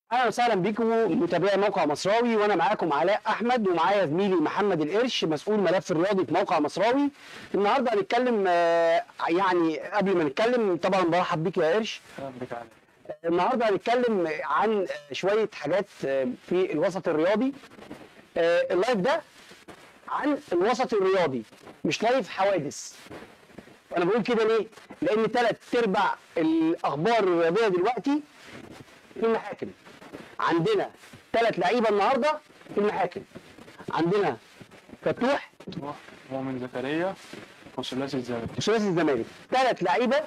اهلا وسهلا بيكم متابعي موقع مصراوي وانا معاكم علاء احمد ومعايا زميلي محمد القرش مسؤول ملف الرياضي في موقع مصراوي النهارده هنتكلم آه، يعني قبل ما نتكلم طبعا برحب بيك يا قرش بك عليك النهارده هنتكلم عن شويه حاجات آه، في الوسط الرياضي آه، اللايف ده عن الوسط الرياضي مش لايف حوادث انا بقول كده ليه لان ثلاث ارباع الاخبار الرياضيه دلوقتي في المحاكم عندنا ثلاث لعيبه النهارده في المحاكم عندنا فتوح فتوح مؤمن زكريا وثلاثي الزمالك ثلاثي الزمالك ثلاث لعيبه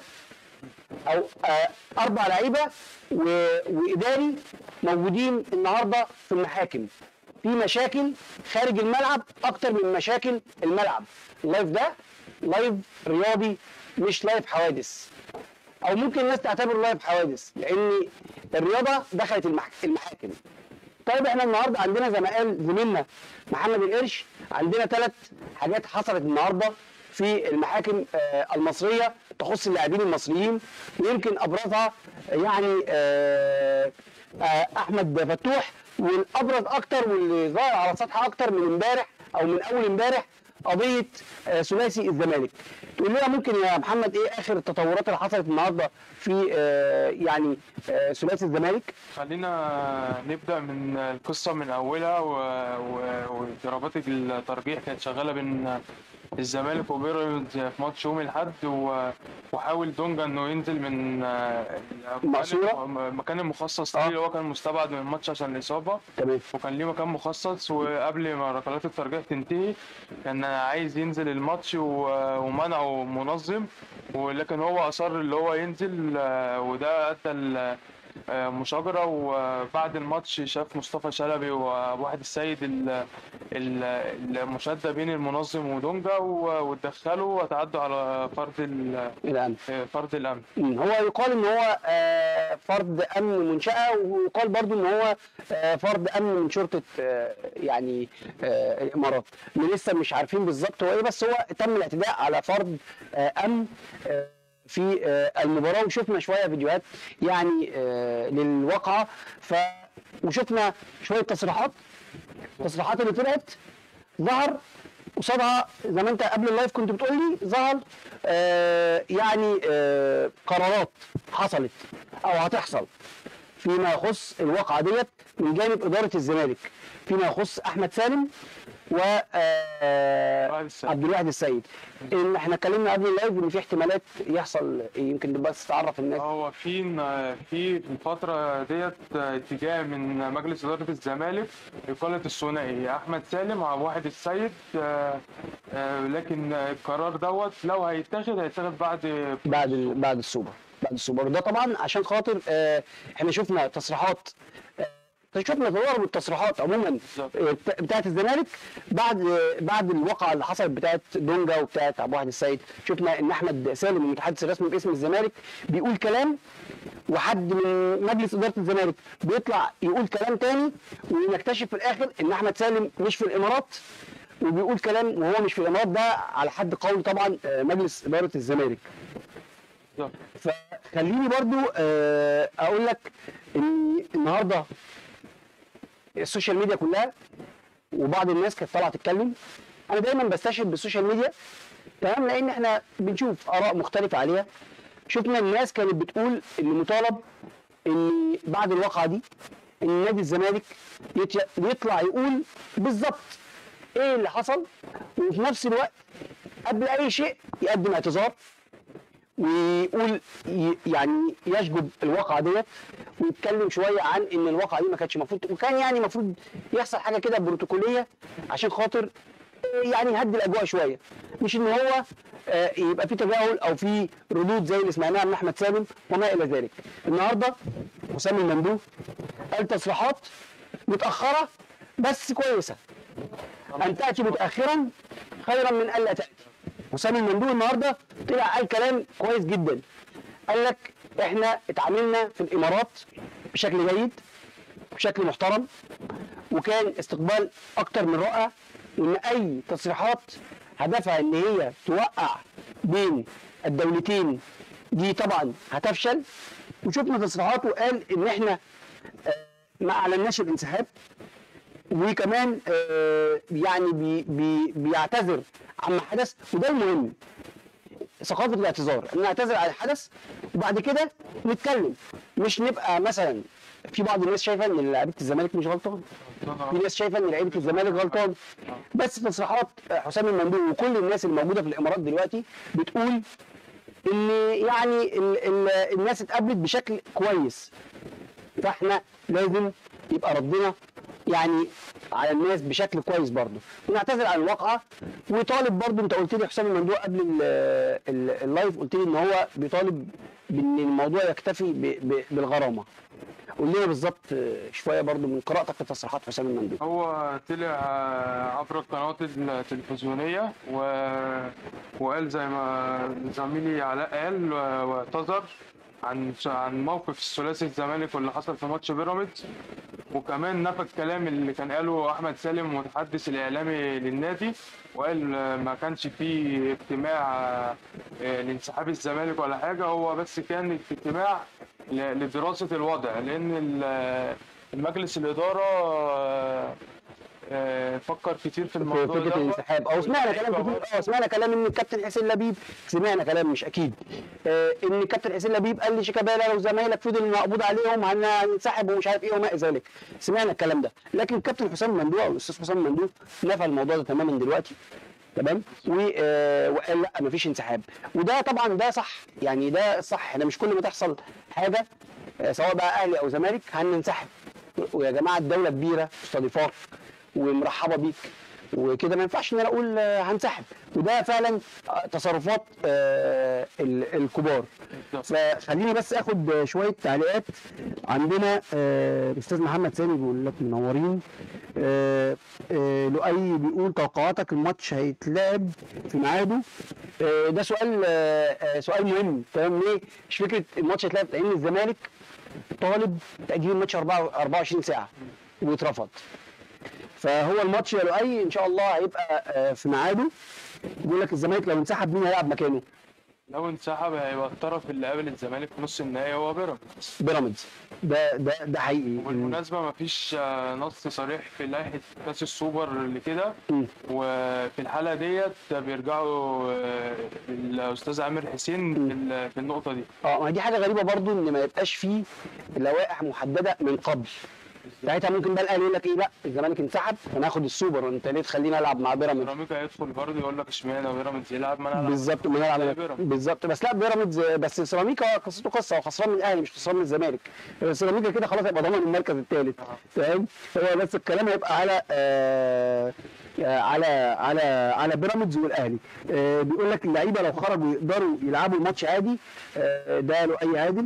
او آه اربع لعيبه و- واداري موجودين النهارده في المحاكم في مشاكل خارج الملعب اكتر من مشاكل الملعب اللايف ده لايف رياضي مش لايف حوادث او ممكن الناس تعتبره لايف حوادث لان الرياضه دخلت المح- المحاكم طيب احنا النهارده عندنا زي ما قال زميلنا محمد القرش عندنا ثلاث حاجات حصلت النهارده في المحاكم آه، المصريه تخص اللاعبين المصريين ويمكن ابرزها يعني آه، آه، احمد فتوح والابرز اكتر واللي ظاهر على السطح اكتر من امبارح او من اول امبارح قضيه آه، ثلاثي الزمالك تقول لنا ممكن يا محمد ايه اخر التطورات اللي حصلت النهارده في آه، يعني آه، ثلاثي الزمالك خلينا نبدأ من القصة من أولها و... و... وضربات الترجيح كانت شغالة بين الزمالك وبيراميدز في ماتش يوم الأحد و... وحاول دونجا إنه ينزل من المقصورة؟ المكان المخصص آه. ليه اللي هو كان مستبعد من الماتش عشان الإصابة تمام وكان ليه مكان مخصص وقبل ما ركلات الترجيح تنتهي كان عايز ينزل الماتش و- ومنعه منظم ولكن هو اصر اللي هو ينزل آه، وده ادى ل- آه، مشاجرة وبعد الماتش شاف مصطفى شلبي وواحد السيد ال- ال- المشادة بين المنظم ودونجا و- واتدخلوا وتعدوا على فرد ال- الان آه، فرد الامن مم. هو يقال ان هو آه، فرد امن منشاه ويقال برضو ان هو آه، فرد امن من شرطه آه، يعني آه، الامارات اللي لسه مش عارفين بالظبط هو ايه بس هو تم الاعتداء على فرد آه، امن آه، في آه، المباراه وشفنا شويه فيديوهات يعني آه، للواقعه ف وشفنا شويه تصريحات التصريحات اللي طلعت ظهر قصادها زي ما انت قبل اللايف كنت بتقول لي ظهر آه يعني آه قرارات حصلت او هتحصل فيما يخص الواقعه ديت من جانب اداره الزمالك فيما يخص احمد سالم و آه، واحد السيد. عبد الواحد السيد ان احنا اتكلمنا قبل اللايف ان في احتمالات يحصل يمكن بس تعرف الناس هو في في الفترة ديت اتجاه من مجلس إدارة الزمالك إقالة الثنائي أحمد سالم وعبد الواحد السيد آه، آه، لكن القرار دوت لو هيتاخد هيتاخد بعد بعد ال- بعد السوبر بعد السوبر ده طبعا عشان خاطر آه احنا شفنا تصريحات آه شفنا تطور بالتصريحات عموما بالظبط. آه، بتا- بتاعت الزمالك بعد آه، بعد الواقعه اللي حصلت بتاعت دونجا وبتاعت عبد الواحد السيد شفنا ان احمد سالم المتحدث الرسمي باسم الزمالك بيقول كلام وحد من مجلس اداره الزمالك بيطلع يقول كلام تاني ونكتشف في الاخر ان احمد سالم مش في الامارات وبيقول كلام وهو مش في الامارات ده على حد قول طبعا آه، مجلس اداره الزمالك بالظبط. فخليني برضو آه، اقول لك ان النهارده السوشيال ميديا كلها وبعض الناس كانت طالعه تتكلم انا دايما بستشهد بالسوشيال ميديا تمام لان احنا بنشوف اراء مختلفه عليها شفنا الناس كانت بتقول ان مطالب ان بعد الواقعه دي ان نادي الزمالك يت- يطلع يقول بالظبط ايه اللي حصل وفي نفس الوقت قبل اي شيء يقدم اعتذار ويقول ي- يعني يشجب الواقعه ديت ويتكلم شويه عن ان الواقعه دي ما كانتش المفروض وكان يعني المفروض يحصل حاجه كده بروتوكوليه عشان خاطر آه، يعني يهدي الاجواء شويه مش ان هو آه، يبقى في تجاهل او في ردود زي اللي سمعناها من احمد سالم وما الى ذلك النهارده حسام المندوب قال تصريحات متاخره بس كويسه ان تاتي متاخرا خيرا من الا تاتي حسام المندوب النهارده طلع قال كلام كويس جدا قال لك احنا اتعاملنا في الامارات بشكل جيد بشكل محترم وكان استقبال اكتر من رائع وان اي تصريحات هدفها ان هي توقع بين الدولتين دي طبعا هتفشل وشفنا تصريحاته قال ان احنا آه، ما اعلناش الانسحاب وكمان آه، يعني بي بي بيعتذر عما حدث وده المهم ثقافه الاعتذار ان نعتذر عن الحدث وبعد كده نتكلم مش نبقى مثلا في بعض الناس شايفه ان لعيبه الزمالك مش غلطان في ناس شايفه ان لعيبه الزمالك غلطان بس تصريحات حسام المندوب وكل الناس الموجوده في الامارات دلوقتي بتقول ان يعني ال ال الناس اتقابلت بشكل كويس فاحنا لازم يبقى ردنا يعني على الناس بشكل كويس برضه ونعتذر عن الواقعه وطالب برضه انت قلت لي حسام الممدوح قبل ال- ال- اللايف قلت لي ان هو بيطالب بان الموضوع يكتفي ب- ب- بالغرامه قول لنا بالظبط شويه برضه من قراءتك لتصريحات حسام الممدوح هو طلع آه، عبر القنوات التلفزيونية و... وقال زي ما زميلي علاء قال و- واعتذر عن عن موقف الثلاثي الزمالك واللي حصل في ماتش بيراميدز وكمان نفى الكلام اللي كان قاله احمد سالم المتحدث الاعلامي للنادي وقال آه، ما كانش فيه اجتماع آه، آه، لانسحاب الزمالك ولا حاجه هو بس كان اجتماع ل- لدراسه الوضع لان ال- المجلس الاداره آه، آه، فكر كتير في في الموضوع فكره ده الانسحاب او سمعنا كلام كتير اه سمعنا كلام ان الكابتن حسين لبيب سمعنا كلام مش اكيد آه ان الكابتن حسين لبيب قال لشيكابالا لو زمايلك فضل مقبوض عليهم هن- هننسحب ومش عارف ايه وما الى ذلك سمعنا الكلام ده لكن الكابتن حسام ممدوح او الاستاذ حسام ممدوح نفى الموضوع ده تماما دلوقتي تمام و- آه، وقال لا مفيش انسحاب وده طبعا ده صح يعني ده الصح احنا مش كل ما تحصل حاجه آه، سواء بقى اهلي او زمالك هننسحب ويا جماعه الدوله كبيره مستضيفاك ومرحبه بيك وكده ما ينفعش ان انا اقول آه، هنسحب وده فعلا آه، تصرفات آه، ال- الكبار بالظبط. فخليني بس اخد آه، شويه تعليقات عندنا آه، الاستاذ محمد سامي بيقول لك منورين آه، آه، لؤي بيقول توقعاتك الماتش هيتلعب في ميعاده آه، ده سؤال آه، آه، سؤال مهم تمام ليه؟ مش فكره الماتش هيتلعب لان الزمالك طالب تاجيل الماتش 24 ساعه واترفض فهو الماتش يا لؤي ان شاء الله هيبقى آه، في ميعاده بيقول لك الزمالك لو انسحب مين هيلعب مكانه؟ لو انسحب هيبقى الطرف اللي قابل الزمالك في نص النهائي هو بيراميدز بيراميدز ده ده ده حقيقي وبالمناسبة مفيش آه، نص صريح في لائحة كأس السوبر اللي كده مم. وفي الحالة ديت بيرجعوا آه، الأستاذ عامر حسين في ال- في النقطة دي اه ما دي حاجه غريبه برضو ان ما يبقاش فيه لوائح محدده من قبل ساعتها ممكن بقى الاهلي يقول لك ايه لا الزمالك انسحب فانا هاخد السوبر وانت ليه تخليني العب مع بيراميدز سيراميكا هيدخل برضه يقول لك اشمعنى بيراميدز يلعب ما انا ألعب. بالظبط ما زي نلعب بيراميدز. بالظبط بس لا بيراميدز بس سيراميكا قصته قصه هو خسران من الاهلي مش خسران من الزمالك سيراميكا كده خلاص هيبقى ضامن المركز الثالث فاهم هو بس الكلام هيبقى على آه آه، على على على بيراميدز والاهلي آه بيقول لك اللعيبه لو خرجوا يقدروا يلعبوا الماتش عادي آه ده له اي عادل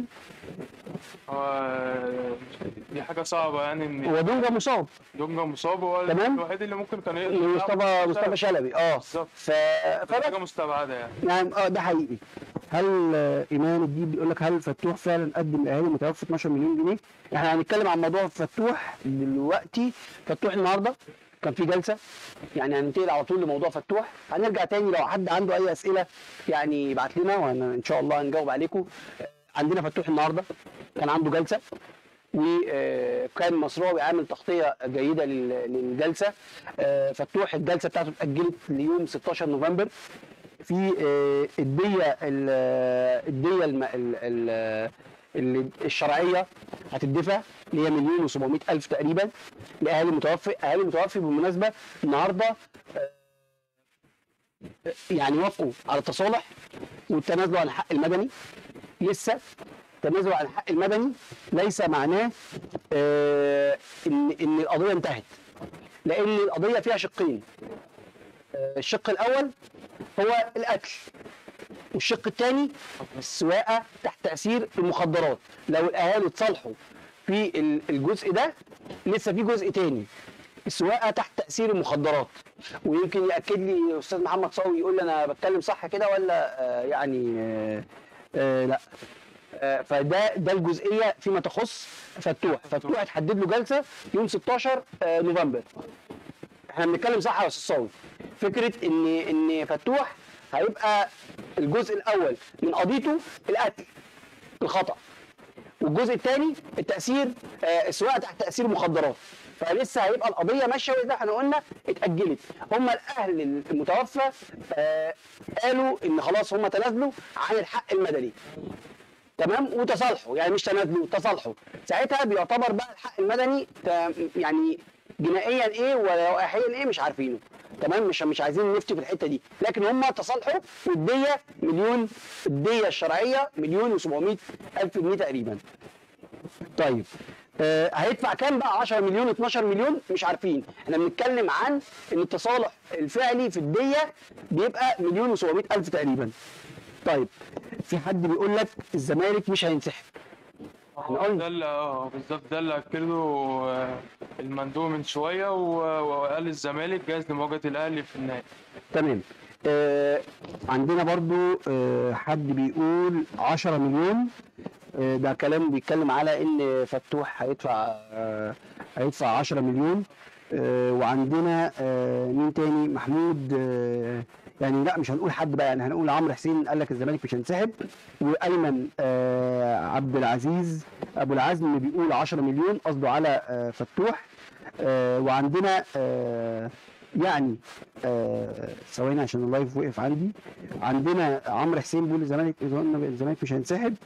هو دي حاجة صعبة يعني إن هو دونجا مصاب دونجا مصاب هو تمام. الوحيد اللي ممكن كان يقدر يلعب مصطفى مصطفى شلبي اه بالظبط. ف حاجة فبس مستبعدة يعني يعني اه ده حقيقي هل آه، ايمان الديب بيقول لك هل فتوح فعلا قدم الاهالي متوفى 12 مليون جنيه؟ احنا هنتكلم عن موضوع فتوح دلوقتي فتوح النهارده كان في جلسه يعني هننتقل على طول لموضوع فتوح هنرجع تاني لو حد عنده اي اسئله يعني يبعت لنا وان شاء الله هنجاوب عليكم آه، عندنا فتوح النهارده كان عنده جلسه وكان مصراوي عامل تغطيه جيده لل- للجلسه آه، فتوح الجلسه بتاعته اتاجلت ليوم 16 نوفمبر في آه، الديه ال- الديه الم- ال- ال- اللي الشرعيه هتدفع اللي هي مليون و700 الف تقريبا لاهالي المتوفي اهالي المتوفي بالمناسبه النهارده آه، يعني وافقوا على التصالح والتنازل عن الحق المدني لسه التنازل عن الحق المدني ليس معناه آه، ان ان القضيه انتهت لان القضيه فيها شقين آه، الشق الاول هو القتل والشق الثاني السواقه تحت تاثير المخدرات لو الاهالي اتصالحوا في ال- الجزء ده لسه في جزء تاني السواقه تحت تاثير المخدرات ويمكن ياكد لي استاذ محمد صاوي يقول لي انا بتكلم صح كده ولا آه يعني آه آه لا آه، فده ده الجزئيه فيما تخص فتوح فتوح اتحدد له جلسه يوم 16 آه، نوفمبر احنا بنتكلم صح يا استاذ صاوي فكره ان ان فتوح هيبقى الجزء الاول من قضيته القتل الخطا والجزء الثاني التاثير آه، السواقه تحت تاثير مخدرات فلسه هيبقى القضيه ماشيه وزي ما احنا قلنا اتاجلت هم الاهل المتوفى آه، قالوا ان خلاص هم تنازلوا عن الحق المدني تمام وتصالحوا يعني مش تنازلوا تصالحوا ساعتها بيعتبر بقى الحق المدني ت- يعني جنائيا ايه ولوائحيا ايه مش عارفينه تمام مش مش عايزين نفتي في الحته دي لكن هم تصالحوا والديه مليون الديه الشرعيه مليون و700 الف جنيه تقريبا طيب آه هيدفع كام بقى 10 مليون 12 مليون مش عارفين احنا بنتكلم عن ان التصالح الفعلي في الديه بيبقى مليون و700 الف تقريبا طيب في حد بيقول لك الزمالك مش هينسحب احنا قلنا. ده اللي اه بالظبط ده اللي اكده آه، المندوب من شويه و- وقال الزمالك جاهز لمواجهه الاهلي في النهائي تمام آه عندنا برضو آه حد بيقول 10 مليون آه ده كلام بيتكلم على ان فتوح هيدفع آه هيدفع 10 مليون آه وعندنا آه مين تاني محمود آه يعني لا مش هنقول حد بقى يعني هنقول عمرو حسين قال لك الزمالك مش هينسحب وايمن آه عبد العزيز ابو العزم بيقول 10 مليون قصده على آه فتوح آه وعندنا آه يعني آه، ثواني عشان اللايف وقف عندي عندنا عمرو حسين بيقول الزمالك الزمالك مش هينسحب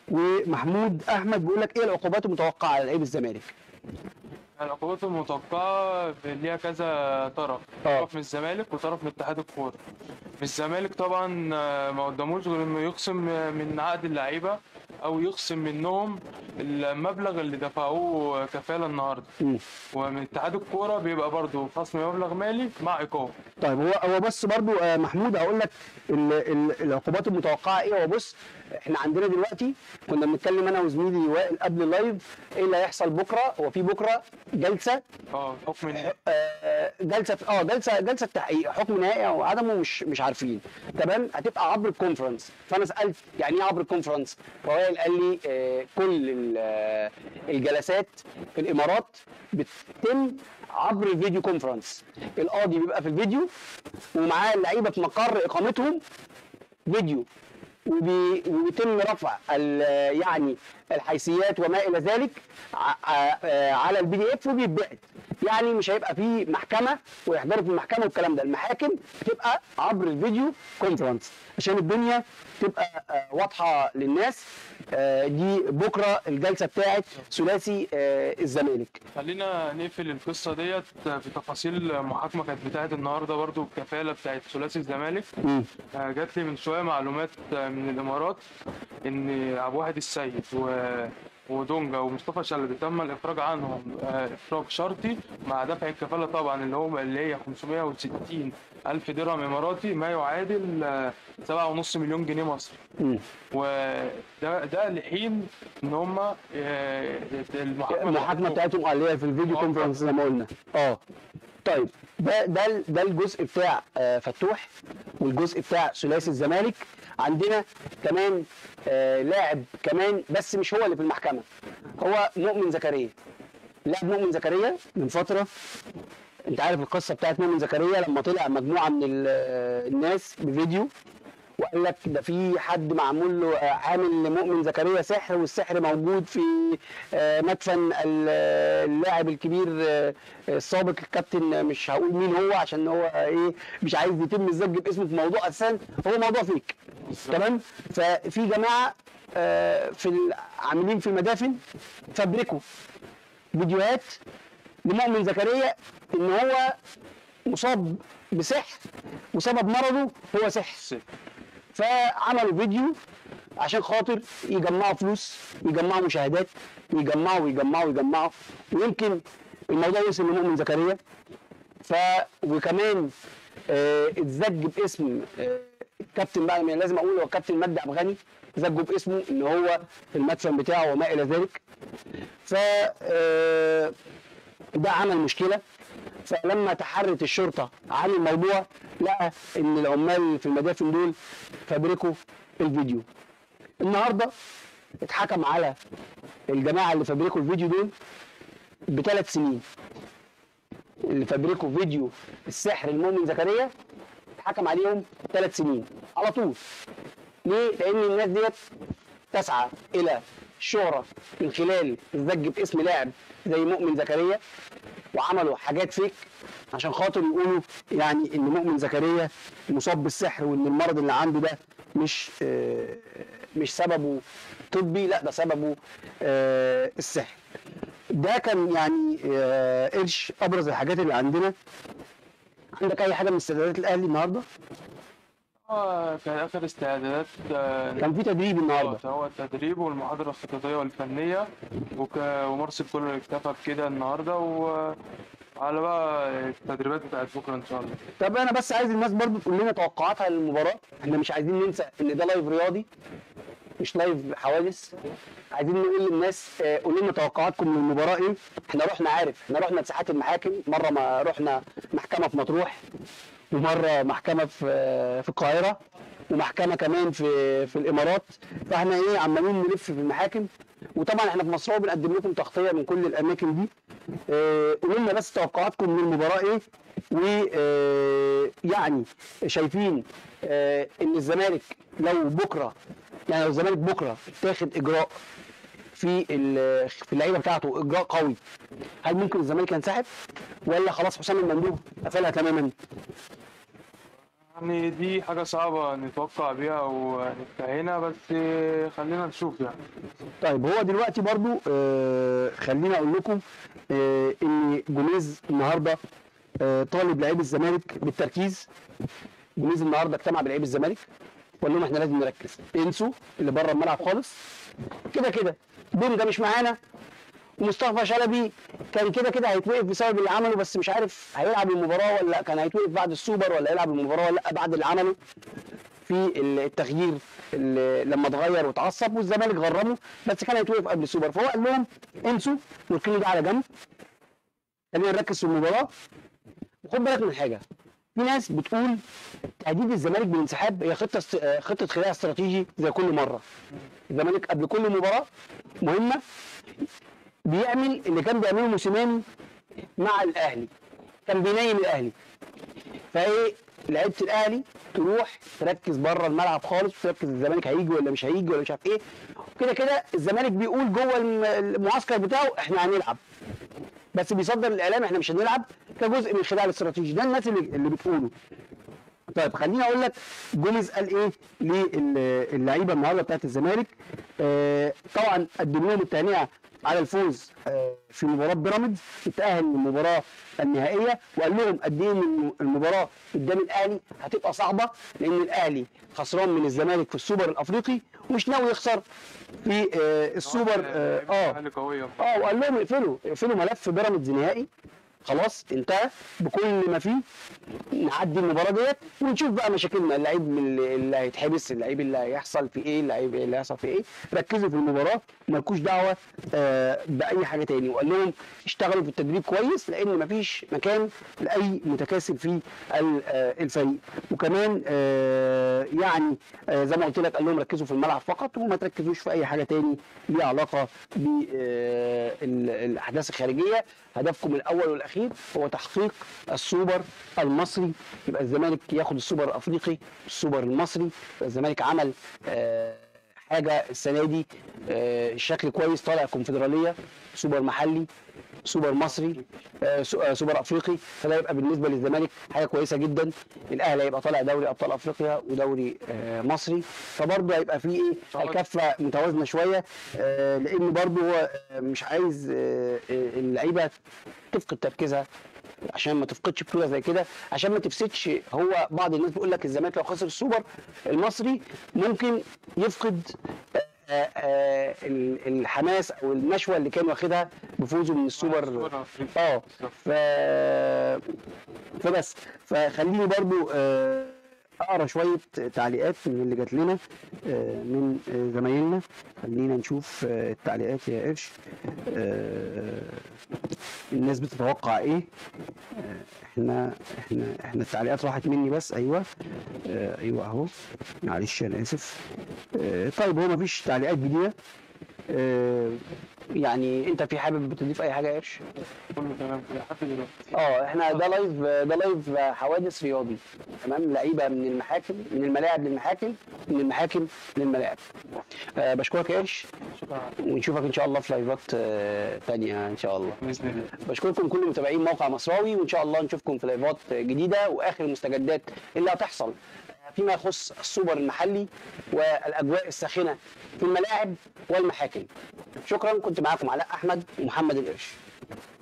ومحمود احمد بيقول لك ايه العقوبات المتوقعه على لعيب الزمالك العقوبات المتوقعة ليها كذا طرف اه. طرف من الزمالك وطرف من اتحاد الكورة من الزمالك طبعا آه، ما قداموش غير انه يخصم آه، من عقد اللعيبة او يخصم منهم المبلغ اللي دفعوه كفالة النهاردة مم. ومن اتحاد الكورة بيبقى برضه خصم مبلغ مالي مع عقاب طيب هو هو بس برضو آه، محمود هقول لك ال- ال- العقوبات المتوقعه ايه هو بص احنا عندنا دلوقتي كنا بنتكلم انا وزميلي وائل قبل اللايف ايه اللي هيحصل بكره هو في بكره جلسه اه حكم النهائي آه، جلسه اه جلسه جلسه تحقيق حكم نهائي او عدمه مش مش عارفين تمام هتبقى عبر الكونفرنس فانا سالت يعني ايه عبر الكونفرنس فوائل قال لي آه، كل ال- آه، الجلسات في الامارات بتتم عبر الفيديو كونفرنس القاضي بيبقى في الفيديو ومعاه اللعيبه في مقر اقامتهم فيديو وبي- وبيتم رفع ال- يعني الحيثيات وما الى ذلك ع- ع- على البي دي اف وبيتبعت يعني مش هيبقى في محكمه ويحضروا في المحكمه والكلام ده المحاكم بتبقى عبر الفيديو كونفرنس عشان الدنيا تبقى آه، واضحه للناس آه، دي بكره الجلسه بتاعت ثلاثي آه، الزمالك خلينا نقفل القصة ديت بتفاصيل محاكمة كانت بتاعت النهاردة برضو الكفالة بتاعت ثلاثي الزمالك مم. آه، جات لي من شويه معلومات آه، من الامارات ان ابو واحد السيد و ودونجا ومصطفى شلبي تم الافراج عنهم آه، افراج شرطي مع دفع الكفاله طبعا اللي هو اللي هي 560 الف درهم اماراتي ما يعادل آه، 7.5 مليون جنيه مصري مم. وده ده لحين ان هم المحاكمه المحاكمه بتاعتهم اه اللي هي في الفيديو آه. كونفرنس زي ما قلنا اه طيب ده ده ال- ده الجزء بتاع آه، فتوح والجزء بتاع ثلاثي الزمالك عندنا كمان آه، لاعب كمان بس مش هو اللي في المحكمه هو مؤمن زكريا لاعب مؤمن زكريا من فتره انت عارف القصه بتاعت مؤمن زكريا لما طلع مجموعه من ال- آه، الناس بفيديو وقال لك ده في حد معمول له آه، عامل لمؤمن زكريا سحر والسحر موجود في آه، مدفن ال- آه، اللاعب الكبير آه، السابق الكابتن آه، مش هقول مين هو عشان هو آه، ايه مش عايز يتم الزج باسمه في موضوع اساسا هو موضوع فيك تمام ففي جماعه آه، في ال- عاملين في المدافن فبركوا فيديوهات لمؤمن زكريا ان هو مصاب بسحر وسبب مرضه هو سحر فعملوا فيديو عشان خاطر يجمعوا فلوس ويجمعوا مشاهدات ويجمعوا ويجمعوا ويجمعوا ويمكن الموضوع وصل لمؤمن زكريا ف وكمان آه، اتزج باسم آه، الكابتن بقى يعني لازم اقول هو كابتن مجدي عبد الغني زجوا باسمه ان هو في المدفن بتاعه وما الى ذلك ف آه، ده عمل مشكله فلما تحرت الشرطه عن الموضوع لقى ان العمال في المدافن دول فبركوا الفيديو النهارده اتحكم على الجماعه اللي فبركوا الفيديو دول بثلاث سنين اللي فبركوا فيديو السحر المؤمن زكريا اتحكم عليهم ثلاث سنين على طول ليه؟ لان الناس ديت تسعى الى الشهره من خلال الزج باسم لاعب زي مؤمن زكريا وعملوا حاجات فيك عشان خاطر يقولوا يعني ان مؤمن زكريا مصاب بالسحر وان المرض اللي عنده ده مش آه، مش سببه طبي لا ده سببه آه، السحر ده كان يعني آه، قرش ابرز الحاجات اللي عندنا عندك اي حاجه من استعدادات الاهلي النهارده آه، كان اخر استعدادات آه، كان في تدريب النهارده آه، هو التدريب والمحاضرة الخططية والفنية وك... ومارسيل كولر اكتفى بكده النهاردة وعلى بقى التدريبات بتاعت بكرة إن شاء الله طب انا بس عايز الناس برضو تقول لنا توقعاتها للمباراه احنا مش عايزين ننسى ان ده لايف رياضي مش لايف حوادث عايزين نقول للناس آه، قولوا لنا توقعاتكم للمباراه ايه احنا رحنا عارف احنا رحنا ساحات المحاكم مره ما رحنا محكمه في مطروح ومره محكمه في آه، في القاهره ومحكمه كمان في في الامارات فاحنا ايه عمالين نلف في المحاكم وطبعا احنا في مصر بنقدم لكم تغطيه من كل الاماكن دي آه، قولوا لنا بس توقعاتكم للمباراه ايه ويعني شايفين آه، ان الزمالك لو بكره يعني لو الزمالك بكره تاخد اجراء في ال- في اللعيبه بتاعته اجراء قوي هل ممكن الزمالك ينسحب ولا خلاص حسام المندوب قفلها تماما يعني دي حاجة صعبة نتوقع بيها ونفتهينا بس خلينا نشوف يعني طيب هو دلوقتي برضو آه خليني اقول لكم آه ان جوميز النهارده آه طالب لعيب الزمالك بالتركيز جوميز النهارده اجتمع بلعيب الزمالك وقال لهم احنا لازم نركز انسوا اللي بره الملعب خالص كده كده بوم ده مش معانا ومصطفى شلبي كان كده كده هيتوقف بسبب اللي عمله بس مش عارف هيلعب المباراه ولا كان هيتوقف بعد السوبر ولا يلعب المباراه ولا لا بعد اللي عمله في التغيير اللي لما اتغير واتعصب والزمالك غرمه بس كان هيتوقف قبل السوبر فهو قال لهم انسوا والكلمه ده على جنب خلينا نركز في المباراه وخد بالك من حاجه في ناس بتقول تهديد الزمالك بالانسحاب هي خطه است... آه، خطه خداع استراتيجي زي كل مره الزمالك قبل كل مباراه مهمه بيعمل اللي كان بيعمله موسيماني مع الاهلي كان بينيم الاهلي فايه لعيبه الاهلي تروح تركز بره الملعب خالص تركز الزمالك هيجي ولا مش هيجي ولا مش عارف ايه كده كده الزمالك بيقول جوه الم- المعسكر بتاعه احنا هنلعب بس بيصدر الاعلام احنا مش هنلعب كجزء من الخداع الاستراتيجي ده الناس اللي, اللي بتقوله طيب خليني اقول لك جوميز قال ايه للعيبه النهارده بتاعت الزمالك آه طبعا قدم لهم التهنئه على الفوز آه في مباراه بيراميدز اتاهل للمباراه النهائيه وقال لهم قد ايه إن المباراه قدام الاهلي هتبقى صعبه لان الاهلي خسران من الزمالك في السوبر الافريقي ومش ناوي يخسر في آه السوبر اه, آه حاجة قوية اه وقال لهم اقفلوا اقفلوا ملف بيراميدز نهائي خلاص انتهى بكل ما فيه نعدي المباراه ديت ونشوف بقى مشاكلنا اللعيب من اللي اللي هيتحبس اللعيب اللي هيحصل في ايه اللعيب اللي هيحصل في ايه ركزوا في المباراه مالكوش دعوه آه باي حاجه تاني وقال لهم اشتغلوا في التدريب كويس لان مفيش مكان لاي متكاسل في ال- آه، الفريق وكمان آه يعني آه زي ما قلت لك قال لهم ركزوا في الملعب فقط وما تركزوش في اي حاجه تاني ليها علاقه بالاحداث الخارجيه هدفكم الاول والاخير هو تحقيق السوبر المصري يبقى الزمالك ياخد السوبر الافريقي السوبر المصري يبقى الزمالك عمل آه حاجه السنه دي آه الشكل كويس طالع كونفدراليه سوبر محلي سوبر مصري آه سو- آه، سوبر افريقي فده يبقى بالنسبه للزمالك حاجه كويسه جدا الاهلي هيبقى طالع دوري ابطال افريقيا ودوري آه مصري فبرضه هيبقى في ايه الكفه متوازنه شويه آه لان برضه هو آه، مش عايز آه آه، اللعيبه تفقد تركيزها عشان ما تفقدش بطوله زي كده عشان ما تفسدش هو بعض الناس بيقول لك الزمالك لو خسر السوبر المصري ممكن يفقد آه، آه، ال- الحماس او النشوه اللي كان واخدها بفوزه من السوبر السوبر الأفريقي. اه بالظبط. ف فبس فخليني برضو آه، اقرا شويه تعليقات من اللي جات لنا آه، من آه، زمايلنا خلينا نشوف آه، التعليقات يا قرش آه، الناس بتتوقع ايه آه، احنا احنا احنا التعليقات راحت مني بس ايوه آه، ايوه اهو معلش انا اسف آه، طيب هو مفيش تعليقات جديده آه، يعني انت في حابب تضيف اي حاجه يا قرش؟ كله تمام كده لحد دلوقتي اه احنا ده لايف ده لايف حوادث رياضي تمام لعيبه من المحاكم من الملاعب للمحاكم من المحاكم للملاعب آه بشكرك يا قرش شكرا ونشوفك ان شاء الله في لايفات آه تانية ان شاء الله باذن الله بشكركم كل متابعين موقع مصراوي وان شاء الله نشوفكم في لايفات جديده واخر المستجدات اللي هتحصل فيما يخص السوبر المحلي والاجواء الساخنه في الملاعب والمحاكم شكرا كنت معاكم علاء احمد ومحمد القرش